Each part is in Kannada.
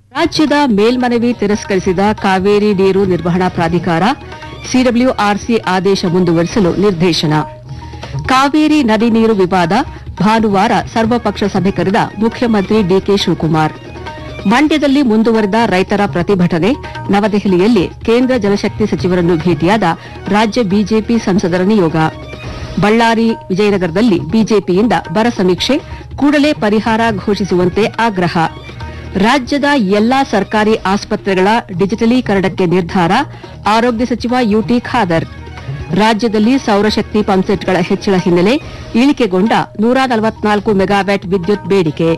ರಾಜ್ಯದ ಮೇಲ್ಮನವಿ ತಿರಸ್ಕರಿಸಿದ ಕಾವೇರಿ ನೀರು ನಿರ್ವಹಣಾ ಪ್ರಾಧಿಕಾರ ಸಿಡಬ್ಲ್ಯೂಆರ್ಸಿ ಆದೇಶ ಮುಂದುವರಿಸಲು ನಿರ್ದೇಶನ ಕಾವೇರಿ ನದಿ ನೀರು ವಿವಾದ ಭಾನುವಾರ ಸರ್ವಪಕ್ಷ ಸಭೆ ಕರೆದ ಮುಖ್ಯಮಂತ್ರಿ ಡಿಕೆ ಶಿವಕುಮಾರ್ ಮಂಡ್ಯದಲ್ಲಿ ಮುಂದುವರೆದ ರೈತರ ಪ್ರತಿಭಟನೆ ನವದೆಹಲಿಯಲ್ಲಿ ಕೇಂದ್ರ ಜಲಶಕ್ತಿ ಸಚಿವರನ್ನು ಭೇಟಿಯಾದ ರಾಜ್ಯ ಬಿಜೆಪಿ ಸಂಸದರ ನಿಯೋಗ ಬಳ್ಳಾರಿ ವಿಜಯನಗರದಲ್ಲಿ ಬಿಜೆಪಿಯಿಂದ ಬರ ಸಮೀಕ್ಷೆ ಕೂಡಲೇ ಪರಿಹಾರ ಘೋಷಿಸುವಂತೆ ಆಗ್ರಹ ರಾಜ್ಯದ ಎಲ್ಲಾ ಸರ್ಕಾರಿ ಆಸ್ಪತ್ರೆಗಳ ಡಿಜಿಟಲೀಕರಣಕ್ಕೆ ನಿರ್ಧಾರ ಆರೋಗ್ಯ ಸಚಿವ ಯುಟಿ ಖಾದರ್ ರಾಜ್ಯದಲ್ಲಿ ಸೌರಶಕ್ತಿ ಪಂಪ್ಸೆಟ್ಗಳ ಹೆಚ್ಚಳ ಹಿನ್ನೆಲೆ ಇಳಿಕೆಗೊಂಡ ನೂರ ನಲವತ್ನಾಲ್ಕು ಮೆಗಾವ್ಯಾಟ್ ವಿದ್ಯುತ್ ಬೇಡಿಕೆ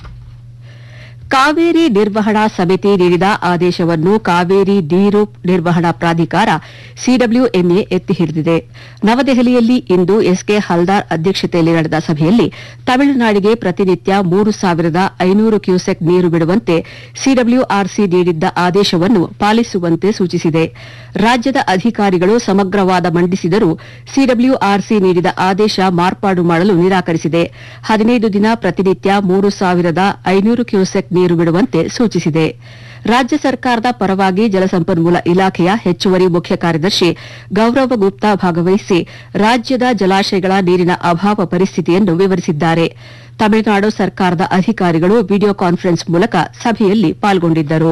ಕಾವೇರಿ ನಿರ್ವಹಣಾ ಸಮಿತಿ ನೀಡಿದ ಆದೇಶವನ್ನು ಕಾವೇರಿ ನೀರು ನಿರ್ವಹಣಾ ಪ್ರಾಧಿಕಾರ ಸಿಡಬ್ಲ್ಯೂಎಂಎ ಎತ್ತಿ ಹಿಡಿದಿದೆ ನವದೆಹಲಿಯಲ್ಲಿ ಇಂದು ಎಸ್ಕೆ ಹಲ್ದಾರ್ ಅಧ್ಯಕ್ಷತೆಯಲ್ಲಿ ನಡೆದ ಸಭೆಯಲ್ಲಿ ತಮಿಳುನಾಡಿಗೆ ಪ್ರತಿನಿತ್ಯ ಮೂರು ಸಾವಿರದ ಐನೂರು ಕ್ಯೂಸೆಕ್ ನೀರು ಬಿಡುವಂತೆ ಸಿಡಬ್ಲ್ಯೂಆರ್ಸಿ ನೀಡಿದ್ದ ಆದೇಶವನ್ನು ಪಾಲಿಸುವಂತೆ ಸೂಚಿಸಿದೆ ರಾಜ್ಯದ ಅಧಿಕಾರಿಗಳು ಸಮಗ್ರ ವಾದ ಮಂಡಿಸಿದರೂ ಸಿಡಬ್ಲ್ಯೂಆರ್ಸಿ ನೀಡಿದ ಆದೇಶ ಮಾರ್ಪಾಡು ಮಾಡಲು ನಿರಾಕರಿಸಿದೆ ಹದಿನೈದು ದಿನ ಪ್ರತಿನಿತ್ಯ ಮೂರು ಸಾವಿರದ ಐನೂರು ಕ್ಯೂಸೆಕ್ ನೀರು ಬಿಡುವಂತೆ ಸೂಚಿಸಿದೆ ರಾಜ್ಯ ಸರ್ಕಾರದ ಪರವಾಗಿ ಜಲಸಂಪನ್ಮೂಲ ಇಲಾಖೆಯ ಹೆಚ್ಚುವರಿ ಮುಖ್ಯ ಕಾರ್ಯದರ್ಶಿ ಗೌರವ ಗುಪ್ತಾ ಭಾಗವಹಿಸಿ ರಾಜ್ಯದ ಜಲಾಶಯಗಳ ನೀರಿನ ಅಭಾವ ಪರಿಸ್ಥಿತಿಯನ್ನು ವಿವರಿಸಿದ್ದಾರೆ ತಮಿಳುನಾಡು ಸರ್ಕಾರದ ಅಧಿಕಾರಿಗಳು ವಿಡಿಯೋ ಕಾನ್ಫರೆನ್ಸ್ ಮೂಲಕ ಸಭೆಯಲ್ಲಿ ಪಾಲ್ಗೊಂಡಿದ್ದರು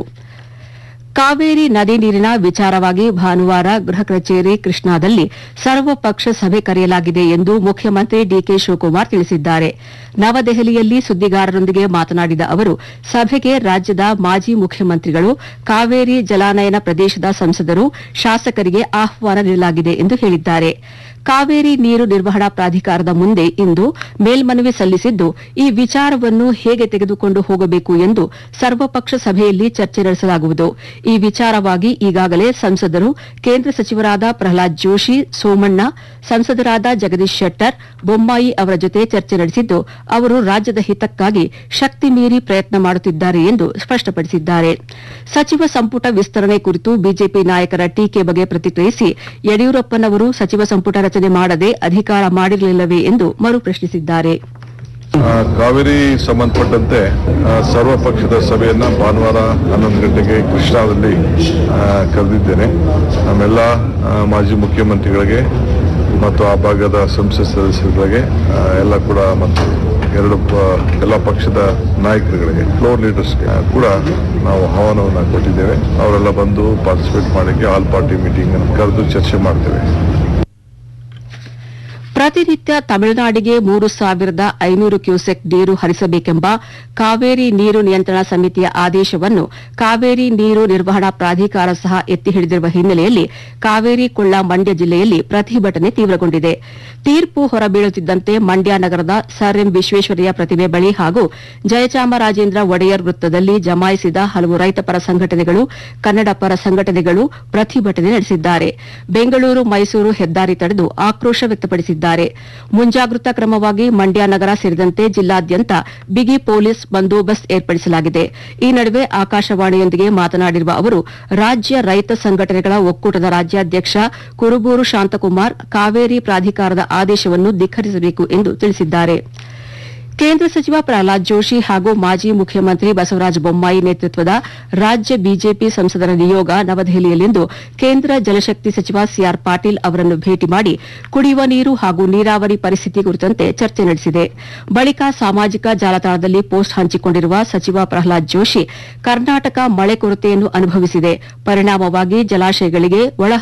ಕಾವೇರಿ ನದಿ ನೀರಿನ ವಿಚಾರವಾಗಿ ಭಾನುವಾರ ಗೃಹ ಕಚೇರಿ ಕೃಷ್ಣಾದಲ್ಲಿ ಸರ್ವಪಕ್ಷ ಸಭೆ ಕರೆಯಲಾಗಿದೆ ಎಂದು ಮುಖ್ಯಮಂತ್ರಿ ಡಿಕೆ ಶಿವಕುಮಾರ್ ತಿಳಿಸಿದ್ದಾರೆ ನವದೆಹಲಿಯಲ್ಲಿ ಸುದ್ದಿಗಾರರೊಂದಿಗೆ ಮಾತನಾಡಿದ ಅವರು ಸಭೆಗೆ ರಾಜ್ಯದ ಮಾಜಿ ಮುಖ್ಯಮಂತ್ರಿಗಳು ಕಾವೇರಿ ಜಲಾನಯನ ಪ್ರದೇಶದ ಸಂಸದರು ಶಾಸಕರಿಗೆ ಆಹ್ವಾನ ನೀಡಲಾಗಿದೆ ಎಂದು ಹೇಳಿದ್ದಾರೆ ಕಾವೇರಿ ನೀರು ನಿರ್ವಹಣಾ ಪ್ರಾಧಿಕಾರದ ಮುಂದೆ ಇಂದು ಮೇಲ್ಮನವಿ ಸಲ್ಲಿಸಿದ್ದು ಈ ವಿಚಾರವನ್ನು ಹೇಗೆ ತೆಗೆದುಕೊಂಡು ಹೋಗಬೇಕು ಎಂದು ಸರ್ವಪಕ್ಷ ಸಭೆಯಲ್ಲಿ ಚರ್ಚೆ ನಡೆಸಲಾಗುವುದು ಈ ವಿಚಾರವಾಗಿ ಈಗಾಗಲೇ ಸಂಸದರು ಕೇಂದ್ರ ಸಚಿವರಾದ ಪ್ರಹ್ಲಾದ್ ಜೋಶಿ ಸೋಮಣ್ಣ ಸಂಸದರಾದ ಜಗದೀಶ್ ಶೆಟ್ಟರ್ ಬೊಮ್ಮಾಯಿ ಅವರ ಜೊತೆ ಚರ್ಚೆ ನಡೆಸಿದ್ದು ಅವರು ರಾಜ್ಯದ ಹಿತಕ್ಕಾಗಿ ಶಕ್ತಿ ಮೀರಿ ಪ್ರಯತ್ನ ಮಾಡುತ್ತಿದ್ದಾರೆ ಎಂದು ಸ್ಪಷ್ಟಪಡಿಸಿದ್ದಾರೆ ಸಚಿವ ಸಂಪುಟ ವಿಸ್ತರಣೆ ಕುರಿತು ಬಿಜೆಪಿ ನಾಯಕರ ಟೀಕೆ ಬಗ್ಗೆ ಪ್ರತಿಕ್ರಿಯಿಸಿ ಯಡಿಯೂರಪ್ಪನವರು ಸಚಿವ ಸಂಪುಟ ರಚನೆ ಮಾಡದೆ ಅಧಿಕಾರ ಮಾಡಿರಲಿಲ್ಲವೇ ಎಂದು ಮರುಪ್ರಶ್ನಿಸಿದ್ದಾರೆ ಆ, ಕಾವೇರಿ ಸಂಬಂಧಪಟ್ಟಂತೆ ಆ, ಸರ್ವಪಕ್ಷದ ಸಭೆಯನ್ನ ಭಾನುವಾರ ಹನ್ನೊಂದು ಗಂಟೆಗೆ ಕೃಷ್ಣಾದಲ್ಲಿ ಆ, ಕರೆದಿದ್ದೇನೆ ನಮ್ಮೆಲ್ಲ ಆ, ಮಾಜಿ ಮುಖ್ಯಮಂತ್ರಿಗಳಿಗೆ ಮತ್ತು ಆ ಭಾಗದ ಸಂಸತ್ ಸದಸ್ಯರುಗಳಿಗೆ ಆ, ಎಲ್ಲ ಕೂಡ ಮತ್ತು ಎರಡು ಪ- ಎಲ್ಲ ಪಕ್ಷದ ನಾಯಕರುಗಳಿಗೆ ಫ್ಲೋರ್ ಲೀಡರ್ಸ್ಗೆ ಕೂಡ ನಾವು ಆಹ್ವಾನವನ್ನು ಕೊಟ್ಟಿದ್ದೇವೆ ಅವರೆಲ್ಲ ಬಂದು ಪಾರ್ಟಿಸಿಪೇಟ್ ಮಾಡಲಿಕ್ಕೆ ಆಲ್ ಪಾರ್ಟಿ ಮೀಟಿಂಗ್ ಅನ್ನು ಕರೆದು ಚರ್ಚೆ ಮಾಡ್ತೇವೆ ಪ್ರತಿನಿತ್ಯ ತಮಿಳುನಾಡಿಗೆ ಮೂರು ಸಾವಿರದ ಐನೂರು ಕ್ಯೂಸೆಕ್ ನೀರು ಹರಿಸಬೇಕೆಂಬ ಕಾವೇರಿ ನೀರು ನಿಯಂತ್ರಣ ಸಮಿತಿಯ ಆದೇಶವನ್ನು ಕಾವೇರಿ ನೀರು ನಿರ್ವಹಣಾ ಪ್ರಾಧಿಕಾರ ಸಹ ಎತ್ತಿ ಹಿಡಿದಿರುವ ಹಿನ್ನೆಲೆಯಲ್ಲಿ ಕಾವೇರಿ ಕೊಳ್ಳ ಮಂಡ್ಯ ಜಿಲ್ಲೆಯಲ್ಲಿ ಪ್ರತಿಭಟನೆ ತೀವ್ರಗೊಂಡಿದೆ ತೀರ್ಪು ಹೊರಬೀಳುತ್ತಿದ್ದಂತೆ ಮಂಡ್ಯ ನಗರದ ಸರ್ ಎಂ ವಿಶ್ವೇಶ್ವರಯ್ಯ ಪ್ರತಿಮೆ ಬಳಿ ಹಾಗೂ ಜಯಚಾಮರಾಜೇಂದ್ರ ಒಡೆಯರ್ ವೃತ್ತದಲ್ಲಿ ಜಮಾಯಿಸಿದ ಹಲವು ರೈತಪರ ಸಂಘಟನೆಗಳು ಕನ್ನಡ ಪರ ಸಂಘಟನೆಗಳು ಪ್ರತಿಭಟನೆ ನಡೆಸಿದ್ದಾರೆ ಬೆಂಗಳೂರು ಮೈಸೂರು ಹೆದ್ದಾರಿ ತಡೆದು ಆಕ್ರೋಶ ವ್ಯಕ್ತಪಡಿಸಿದ್ದಾರೆ ಮುಂಜಾಗ್ರತಾ ಕ್ರಮವಾಗಿ ಮಂಡ್ಯ ನಗರ ಸೇರಿದಂತೆ ಜಿಲ್ಲಾದ್ಯಂತ ಬಿಗಿ ಪೊಲೀಸ್ ಬಂದೋಬಸ್ತ್ ಏರ್ಪಡಿಸಲಾಗಿದೆ ಈ ನಡುವೆ ಆಕಾಶವಾಣಿಯೊಂದಿಗೆ ಮಾತನಾಡಿರುವ ಅವರು ರಾಜ್ಯ ರೈತ ಸಂಘಟನೆಗಳ ಒಕ್ಕೂಟದ ರಾಜ್ಯಾಧ್ಯಕ್ಷ ಕುರುಬೂರು ಶಾಂತಕುಮಾರ್ ಕಾವೇರಿ ಪ್ರಾಧಿಕಾರದ ಆದೇಶವನ್ನು ಧಿಕ್ಕರಿಸಬೇಕು ಎಂದು ತಿಳಿಸಿದ್ದಾರೆ ಕೇಂದ್ರ ಸಚಿವ ಪ್ರಹ್ಲಾದ್ ಜೋಶಿ ಹಾಗೂ ಮಾಜಿ ಮುಖ್ಯಮಂತ್ರಿ ಬಸವರಾಜ ಬೊಮ್ಮಾಯಿ ನೇತೃತ್ವದ ರಾಜ್ಯ ಬಿಜೆಪಿ ಸಂಸದರ ನಿಯೋಗ ನವದೆಹಲಿಯಲ್ಲಿಂದು ಕೇಂದ್ರ ಜಲಶಕ್ತಿ ಸಚಿವ ಸಿಆರ್ ಪಾಟೀಲ್ ಅವರನ್ನು ಭೇಟಿ ಮಾಡಿ ಕುಡಿಯುವ ನೀರು ಹಾಗೂ ನೀರಾವರಿ ಪರಿಸ್ಥಿತಿ ಕುರಿತಂತೆ ಚರ್ಚೆ ನಡೆಸಿದೆ ಬಳಿಕ ಸಾಮಾಜಿಕ ಜಾಲತಾಣದಲ್ಲಿ ಪೋಸ್ಟ್ ಹಂಚಿಕೊಂಡಿರುವ ಸಚಿವ ಪ್ರಹ್ಲಾದ್ ಜೋಶಿ ಕರ್ನಾಟಕ ಮಳೆ ಕೊರತೆಯನ್ನು ಅನುಭವಿಸಿದೆ ಪರಿಣಾಮವಾಗಿ ಜಲಾಶಯಗಳಿಗೆ ಒಳ